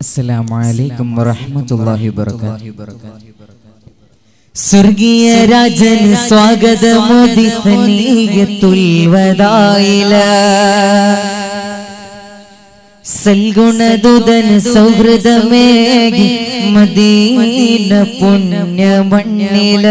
അസ്സലാമു അലൈക്കും വറഹ്മത്തുള്ളാഹി വബറകാതുഹു സ്വർഗീയ രാജൻ സ്വാഗതമോദിതനീയത്തുൽ വദായില സൽഗുണദുതൻ സൗഹൃദമേകി മദീന പുണ്യമണ്ണില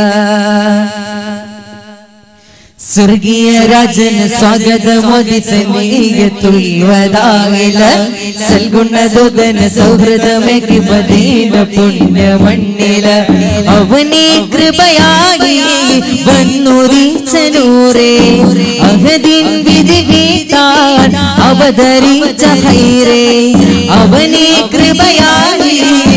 സ്വർഗീയ രാജൻ സ്വാഗതമോദിതനീയത്തുൽ വദായില സൽഗുണദുതൻ സൗഹൃദമേകി മദീന പുണ്യമണ്ണില അവനെ കൃപയായി വന്നുരിച്ചനൂറേ അഹദിൻ വിധി കേട്ടാൻ അവതരിച്ച ഹൈറേ അവനെ കൃപയായി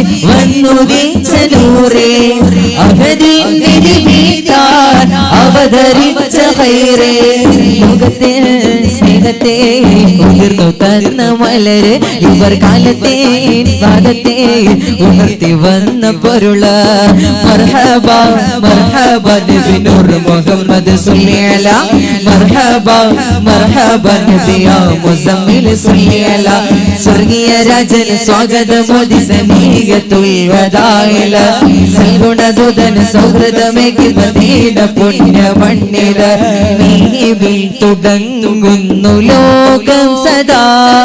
വന്നുരിച്ചനൂറേ അഹദിൻ വിധി കേട്ടാൻ അവതരിച്ച ഹൈറേ ലോകത്തിൽ സ്നേഹത്തെ ഉതിർന്നു തന്ന മലര് ഇവർ കാലത്തെ വാദത്തെ ഉണർത്തി വന്ന പൊരുള മർഹബ മർഹബ നബി നൂർ മുഹമ്മദ് സുല്ലിയല മർഹബ മർഹബ നബിയ മുസമ്മിൽ സുല്ലിയല സ്വർഗീയ രാജൻ സ്വാഗതമോദി സമീകത്തുൽ വദായില സൽഗുണദൂതൻ സൗഹൃദമേകി മദീന പുണ്യ മണ്ണില നീവിൽ തുടങ്ങുന്നു ലോകം സദാ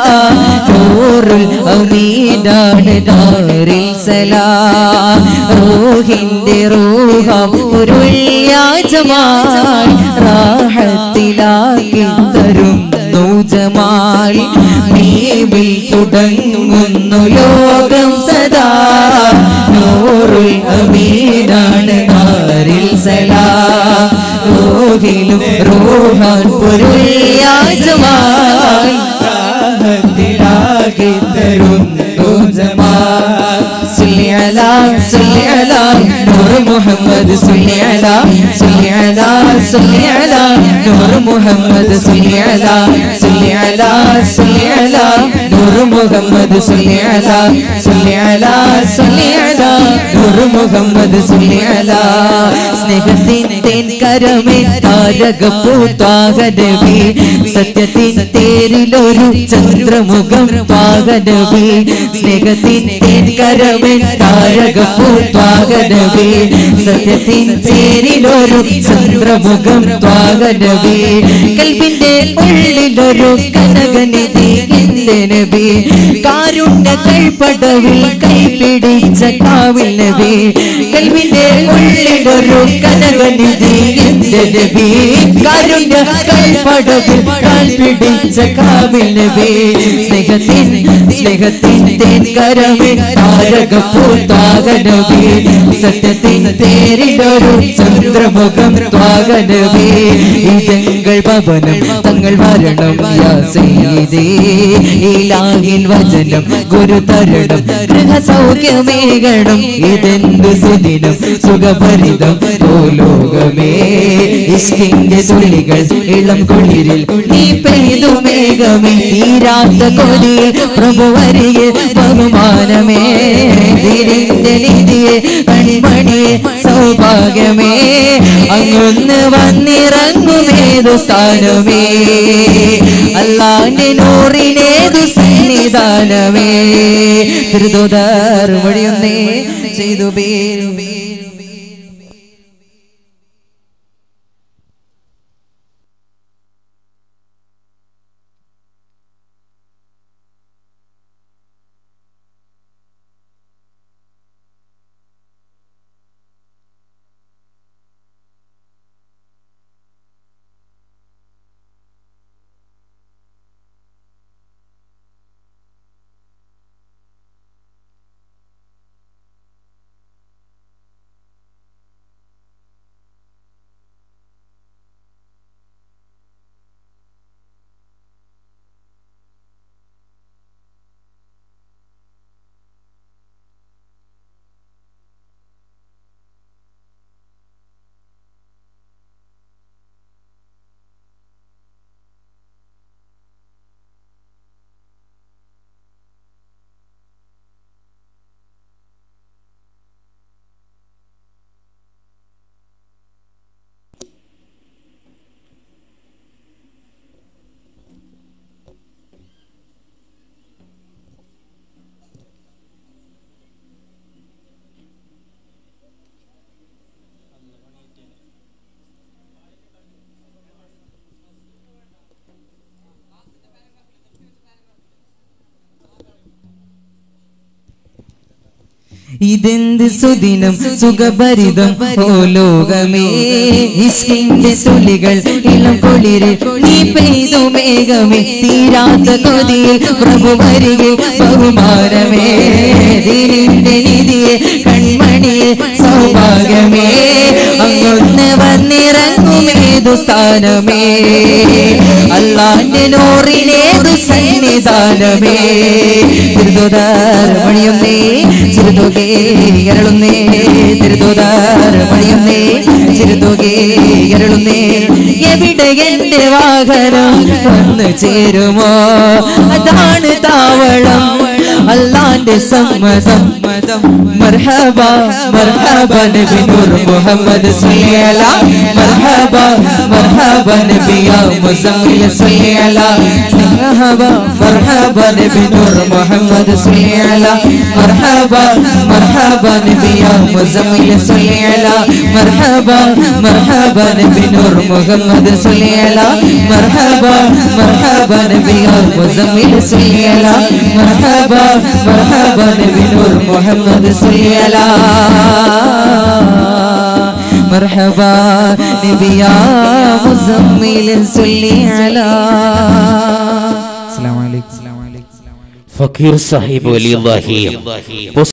നൂറുൽ അമീനാണ് ദാറിൽ സലാം റൂഹിന്റെ റൂഹം ഉരുള്യാജമാൽ റാഹത്തിലാക്കി തരുന്നു ജമാൽ നീവിൽ തുടങ്ങുന്നു ലോകം സദാ നൂറുൽ അമീനാണ് ദാറിൽ സലാം റൂഹിലും റൂഹാൻ പൊരുള്യാജമാൽ റാഹത്തിലാക്കി തരുന്നു ജമാൽ صلي على صلي على نور محمد صلي على صلي على صلي على نور محمد صلي على صلي على صلي على نور محمد صلي على صلي على صلي على നൂർ മുഹമ്മദ് صلي على സ്നേഹത്തിൻ തേൻ കരമേ താരകപ്പൂത്താകനബി സത്യത്തിൻ തേരിലൊരു ചന്ദ്രമുഖം പാകനബി സ്നേഹത്തിൻ തേൻ കരമേ താരകപ്പൂത്താകനബി സത്യത്തിൻ തേരിലൊരു ചന്ദ്രമുഖം പാകനബി കൽബിന്റെ ഉള്ളിലൊരു കനകനിധി എന്റെ നബി കാരുണ്യ കൈപ്പടവിൽ കൈപിടിച്ച കാവിൽ നബി കൽവിന്റെ ഉള്ളിലൊരു കനകനിധി എന്റെ നബി കാരുണ്യ കൈപ്പടവിൽ കൈപിടിച്ച കാവിൽ നബി സ്നേഹത്തിൻ സ്നേഹത്തിൻ തേൻ കരവിൽ താരകപ്പൂത്താക നബി സത്യത്തിൻ തേരിലൊരു ചന്ദ്രമുഖം ത്വാക നബി ഇതങ്ങൾ ഭവനം തങ്ങൾ വരണം യാ സയ്യിദേ ഇലാഹിൻ വചനം ഗുരുതരണം ഗൃഹസൗഖ്യമേകണം ഇതെന്തു സുദിനം സുഖഭരിതം ഭൂലോകമേ ഇഷ്കിന്റെ തുള്ളികൾ ഇളം കുളിരിൽ നീ പെയ്തു മേഘമേ തീരാത്ത കൊതിയിൽ പ്രഭു വരികെ ബഹുമാനമേ തിരിന്റെ നിധിയെ കൺമണിയെ സൗഭാഗ്യമേ അങ്ങൊന്ന് വന്നിറങ്ങുമേതു സ്ഥാനമേ അല്ലാന്റെ നൂറിനേതു സന്നിധാനമേ തിരുതോദർ വഴിയൊന്നേ ചെയ്തു പേരും ഇതെന്ത് സുദിനം സുഖഭരിതം ഓ ലോകമേ ഇസ്കിന്റെ തുള്ളികൾ ഇളം കുളിരിൽ നീ പെയ്തു മേഘമേ തീരാത്ത കൊതിയിൽ പ്രഭു വരികെ ബഹുമാനമേ ദീനിന്റെ നിധിയെ കൺമണിയെ സൗഭാഗ്യമേ അങ്ങൊന്ന് വന്നിറങ്ങുമേതു സ്ഥാനമേ അള്ളാന്റെ നോറിനേതു സന്നിധാനമേ തിരുതുതാർ മണിയൊന്നേ ചിരുതുകേ കരളുന്നേ തിരുതുതാർ മണിയൊന്നേ ചിരുതുകേ കരളുന്നേ എവിടെ എന്റെ വാഹനം വന്നു ചേരുമോ അതാണ് താവളം അള്ളാന്റെ സമ്മതം മർഹബ മർഹബ നബി നൂർ മുഹമ്മദ് സല്ലി അലാ മർഹബ മർഹബ നബി യാ മുസമ്മിൽ സല്ലി അലാ മർഹബ മർഹബ നബി നൂർ മുഹമ്മദ് സല്ലി അലാ മർഹബ മർഹബ നബി യാ മുസമ്മിൽ സല്ലി അലാ മർഹബ മർഹബ നബി നൂർ മുഹമ്മദ് സല്ലി അലാ മർഹബ മർഹബ നബി യാ മുസമ്മിൽ സല്ലി അലാ മർഹബ മർഹബ നബി നൂർ മുഹമ്മദ് സല്ലി അലാ مرحبا نبي يا مزمل صلي على السلام عليكم ഫക്കീർ സാഹിബ് വലിയ